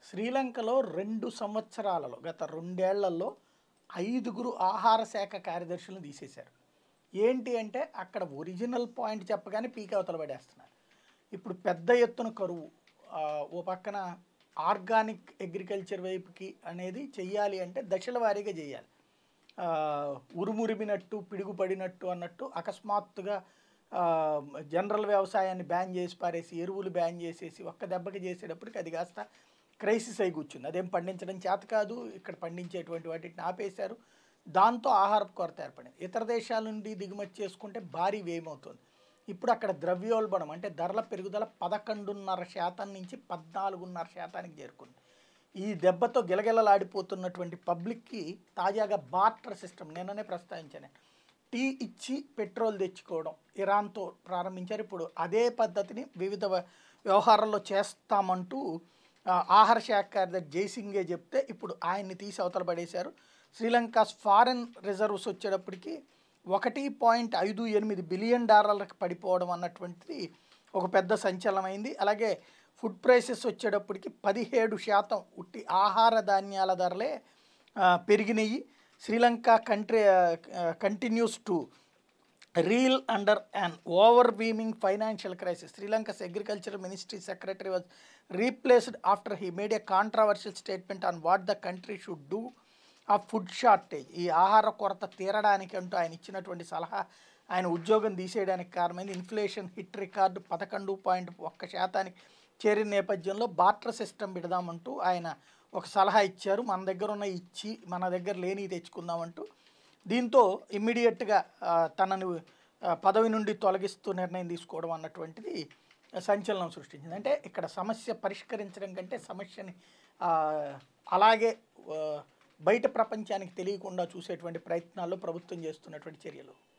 శ్రీలంకలో రెండు సంవత్సరాలలో గత రెండేళ్లలో ఐదుగురు ఆహార శాఖ కార్యదర్శులను తీసేశారు ఏంటి అంటే అక్కడ ఒరిజినల్ పాయింట్ చెప్పగానే పీక్ అవతల పడేస్తున్నారు ఇప్పుడు పెద్ద ఎత్తున కరువు ఆ, ఓ పక్కన ఆర్గానిక్ అగ్రికల్చర్ వైపుకి అనేది చెయ్యాలి అంటే దశల వారీగా చేయాలి ఆ, ఉరుమురిమినట్టు పిడుగుపడినట్టు అన్నట్టు అకస్మాత్తుగా ఆ, జనరల్ వ్యవసాయాన్ని బ్యాన్ చేసి పారేసి ఎరువులు బ్యాన్ చేసేసి ఒక్క దెబ్బకి చేసేటప్పటికి అది కాస్త క్రైసిస్ అయి కూర్చుంది అదేం పండించడం చేత కాదు ఇక్కడ పండించేటువంటి వాటిని ఆపేశారు దాంతో ఆహారపు కొరత ఏర్పడింది ఇతర దేశాల నుండి దిగుమతి చేసుకుంటే భారీ వ్యయమవుతుంది ఇప్పుడు అక్కడ ద్రవ్యోల్బణం అంటే ధరల పెరుగుదల పదకొండున్నర శాతం నుంచి పద్నాలుగున్నర శాతానికి చేరుకుంది ఈ దెబ్బతో గిలగిలలాడిపోతున్నటువంటి పబ్లిక్కి తాజాగా బార్టర్ సిస్టమ్ నిన్ననే ప్రస్తావించాను టీ ఇచ్చి పెట్రోల్ తెచ్చుకోవడం ఇరాన్తో ప్రారంభించారు ఇప్పుడు అదే పద్ధతిని వివిధ వ- వ్యవహారాల్లో చేస్తామంటూ ఆ, ఆహార శాఖ కార్యదర్శి జైసింగే చెప్తే ఇప్పుడు ఆయన్ని తీసి అవతల పడేశారు శ్రీలంక ఫారెన్ రిజర్వ్స్ వచ్చేటప్పటికి ఒకటి పాయింట్ ఐదు ఎనిమిది బిలియన్ డాలర్లకు పడిపోవడం అన్నటువంటిది ఒక పెద్ద సంచలనమైంది అలాగే ఫుడ్ ప్రైసెస్ వచ్చేటప్పటికి పదిహేడు శాతం ఉట్టి ఆహార ధాన్యాల ధరలే ఆ, పెరిగినాయి Sri Lanka country continues to reel under an overwhelming financial crisis Sri Lanka's agriculture ministry secretary was replaced after he made a controversial statement on what the country should do ఆ ఫుడ్ షార్టేజ్ ఈ ఆహార కొరత తీరడానికి అంటూ ఆయన ఇచ్చినటువంటి సలహా ఆయన ఉద్యోగం తీసేయడానికి కారణమైంది ఇన్ఫ్లేషన్ హిట్ రికార్డు పదకొండు పాయింట్ ఒక్క శాతానికి చేరిన నేపథ్యంలో బార్టర్ సిస్టమ్ పెడదామంటూ ఆయన ఒక సలహా ఇచ్చారు మన దగ్గర ఉన్న ఇచ్చి మన దగ్గర లేని తెచ్చుకుందామంటూ దీంతో ఇమ్మీడియట్గా తనను ఆ, పదవి నుండి తొలగిస్తూ నిర్ణయం తీసుకోవడం అన్నటువంటిది సంచలనం సృష్టించింది అంటే ఇక్కడ సమస్య పరిష్కరించడం కంటే సమస్యని ఆ, అలాగే ఆ, బయట ప్రపంచానికి తెలియకుండా చూసేటువంటి ప్రయత్నాల్లో ప్రభుత్వం చేస్తున్నటువంటి చర్యలు